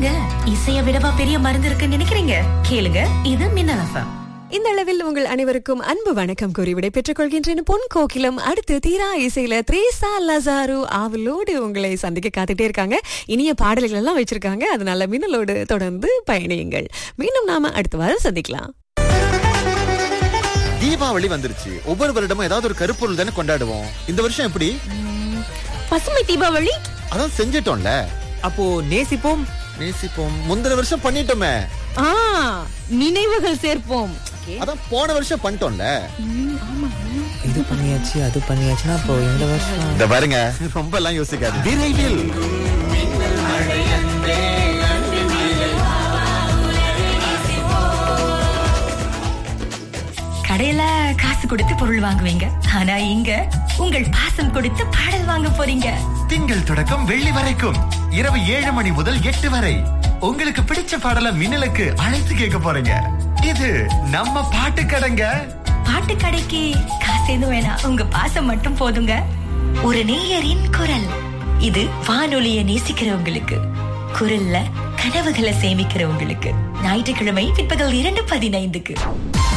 என்னங்க இசைய விடவா பெரிய மருந்து இருக்குன்னு நினைக்கிறீங்க கேளுங்க இது மின்னல் எஃப்எம் இந்த அளவில் உங்கள் அனைவருக்கும் அன்பு வணக்கம் கூறி விடை பெற்றுக் கொள்கின்றேன் பொன் கோகிலம் அடுத்து தீரா இசையில த்ரேசா லசாரு ஆவலோடு உங்களை சந்திக்க காத்துட்டே இருக்காங்க இனிய பாடல்கள் எல்லாம் வச்சிருக்காங்க அதனால மின்னலோடு தொடர்ந்து பயணியுங்கள் மீண்டும் நாம அடுத்த வாரம் சந்திக்கலாம் தீபாவளி வந்துருச்சு ஒவ்வொரு வருடமும் ஏதாவது ஒரு கருப்பொருள் தானே கொண்டாடுவோம் இந்த வருஷம் எப்படி பசுமை தீபாவளி அதான் செஞ்சிட்டோம்ல அப்போ நேசிப்போம் நேசிப்போம் முந்தின வருஷம் பண்ணிட்டோமே ஆ நினைவுகள் சேர்ப்போம் அதான் போன வருஷம் பண்ணிட்டோம்ல இது பண்ணியாச்சு அது பண்ணியாச்சுன்னா அப்போ இந்த வருஷம் இந்த பாருங்க ரொம்ப எல்லாம் யோசிக்காது விரைவில் கடையில காசு கொடுத்து பொருள் வாங்குவீங்க ஆனா இங்க உங்கள் பாசம் கொடுத்து பாடல் வாங்க போறீங்க திங்கள் தொடக்கம் வெள்ளி வரைக்கும் இரவு ஏழு மணி முதல் எட்டு வரை உங்களுக்கு பிடிச்ச பாடல மின்னலுக்கு அழைத்து கேட்க போறீங்க இது நம்ம பாட்டு கடைங்க பாட்டு கடைக்கு காசு எதுவும் வேணாம் உங்க பாசம் மட்டும் போதுங்க ஒரு நேயரின் குரல் இது வானொலிய நேசிக்கிறவங்களுக்கு குரல்ல கனவுகளை சேமிக்கிறவங்களுக்கு ஞாயிற்றுக்கிழமை பிற்பகல் இரண்டு பதினைந்துக்கு